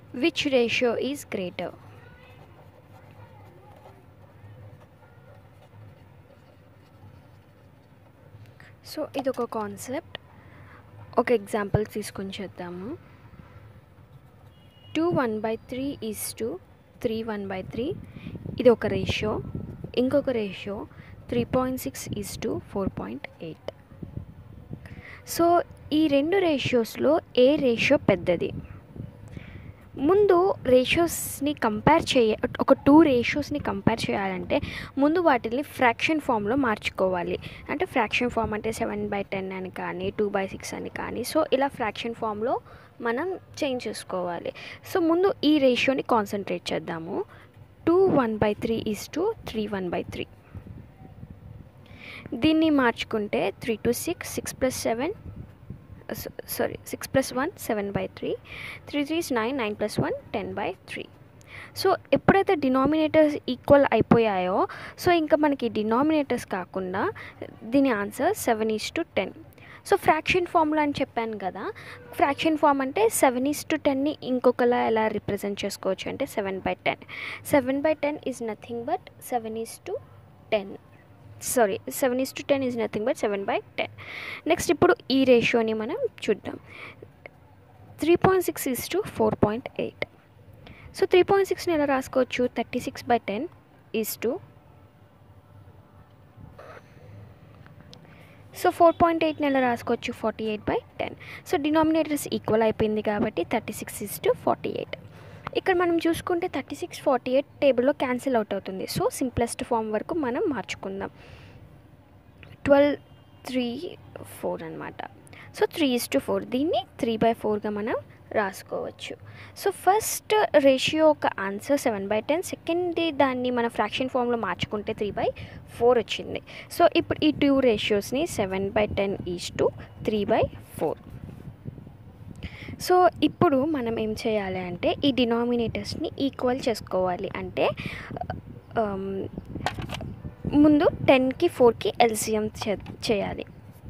which ratio is greater so ఇది ఒక concept ఒక ఎగ్జాంపుల్ తీసుకొని చేద్దాము two one by three is to three one by three ఇది ఒక రేషియో ఇంకొక ratio three point six is to four point eight so ఈ రెండు రేషియోస్లో ఏ రేషియో పెద్దది ముందు రేషియోస్ని కంపేర్ చేయ ఒక టూ రేషియోస్ని కంపేర్ చేయాలంటే ముందు వాటిని ఫ్రాక్షన్ ఫామ్లో మార్చుకోవాలి అంటే ఫ్రాక్షన్ ఫామ్ అంటే సెవెన్ బై టెన్ అని కానీ టూ బై సిక్స్ అని కానీ సో ఇలా ఫ్రాక్షన్ ఫామ్లో మనం చేంజ్ చేసుకోవాలి సో ముందు ఈ రేషియోని కాన్సన్ట్రేట్ చేద్దాము two one by three is to three one by three దీన్ని మార్చుకుంటే three two six six plus seven sorry six plus one seven by three three threes nine nine plus one ten by three so ఎప్పుడైతే denominators equal అయిపోయాయో so ఇంకా మనకి denominators కాకుండా దీని answer seven is to ten so fraction formula అని చెప్పాను కదా fraction form అంటే సెవెన్ ఈస్ టు టెన్ని ఇంకొకలా ఎలా రిప్రజెంట్ చేసుకోవచ్చు అంటే seven by ten seven by ten is nothing but seven is to ten sorry seven is to ten is nothing but seven by ten next ఇప్పుడు ఈ రేషియోని మనం చూద్దాం three point six is to four point eight so three point సిక్స్ని ఎలా రాసుకోవచ్చు thirty six by ten is to so four point ఎయిట్ని ఎలా రాసుకోవచ్చు forty eight by ten so denominators equal అయిపోయింది కాబట్టి thirty six is to forty eight ఇక్కడ మనం చూసుకుంటే థర్టీ సిక్స్ ఫార్టీ ఎయిట్ టేబుల్లో క్యాన్సిల్ అవుట్ అవుతుంది సో సింప్లెస్ట్ ఫామ్ వరకు మనం మార్చుకుందాం ట్వెల్వ్ త్రీ ఫోర్ అనమాట so three is to four దీన్ని త్రీ బై ఫోర్గా మనం రాసుకోవచ్చు సో ఫస్ట్ రేషియో ఒక answer seven by ten second దాన్ని మన ఫ్రాక్షన్ ఫామ్లో మార్చుకుంటే త్రీ బై ఫోర్ వచ్చింది సో ఇప్పుడు ఈ టూ రేషియోస్ని seven by ten is to three by four so ఇప్పుడు మనం ఏం చేయాలి అంటే ఈ డినామినేటర్స్ని ఈక్వల్ చేసుకోవాలి అంటే ముందు టెన్కి ఫోర్కి ఎల్సిఎం చేయాలి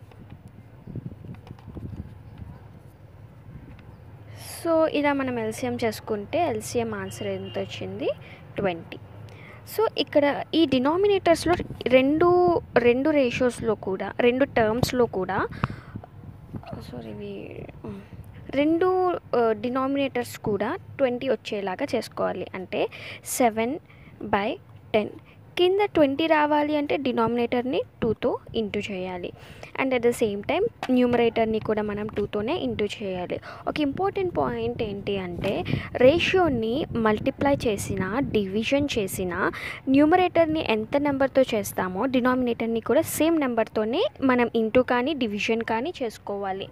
సో ఇలా మనం ఎల్సిఎం చేసుకుంటే ఎల్సిఎం ఆన్సర్ ఎంత వచ్చింది ట్వంటీ సో ఇక్కడ ఈ డినామినేటర్స్లో రెండు రెండు రేషియోస్లో కూడా రెండు టర్మ్స్లో కూడా సారీ ఇవి రెండు డినామినేటర్స్ కూడా ట్వంటీ వచ్చేలాగా చేసుకోవాలి అంటే సెవెన్ బై టెన్ కింద ట్వంటీ రావాలి అంటే డినామినేటర్ని టూతో ఇంటూ చేయాలి and at the same time న్యూమరేటర్ని కూడా మనం టూతోనే ఇంటూ చేయాలి ఒక ఇంపార్టెంట్ పాయింట్ ఏంటి అంటే రేషియోని మల్టిప్లై చేసిన డివిజన్ చేసిన న్యూమరేటర్ని ఎంత నెంబర్తో చేస్తామో డినామినేటర్ని కూడా సేమ్ నెంబర్తోనే మనం ఇంటూ కానీ డివిజన్ కానీ చేసుకోవాలి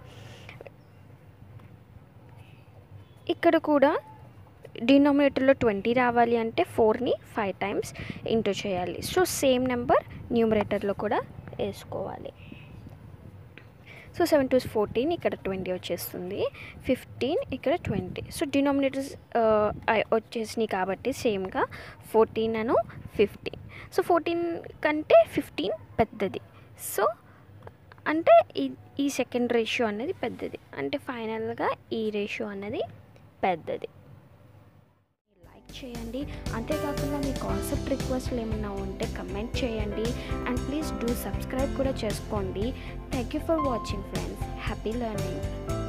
ఇక్కడ కూడా డినామినేటర్లో ట్వంటీ రావాలి అంటే ఫోర్ని ఫైవ్ టైమ్స్ ఇంటూ చేయాలి సో సేమ్ నెంబర్ న్యూమరేటర్లో కూడా వేసుకోవాలి సో సెవెన్ టూ ఫోర్టీన్ ఇక్కడ ట్వంటీ వచ్చేస్తుంది ఫిఫ్టీన్ ఇక్కడ ట్వంటీ సో డినామినేటర్స్ వచ్చేసినాయి కాబట్టి సేమ్గా ఫోర్టీన్ అను ఫిఫ్టీన్ సో ఫోర్టీన్ కంటే ఫిఫ్టీన్ పెద్దది సో అంటే ఈ ఈ సెకండ్ రేషియో అనేది పెద్దది అంటే ఫైనల్గా ఈ రేషియో అనేది పెద్దది లైక్ చేయండి అంతేకాకుండా మీ కాన్సెప్ట్ రిక్వెస్ట్లు ఏమన్నా ఉంటే కమెంట్ చేయండి అండ్ ప్లీజ్ డూ సబ్స్క్రైబ్ కూడా చేసుకోండి thank you for watching friends happy learning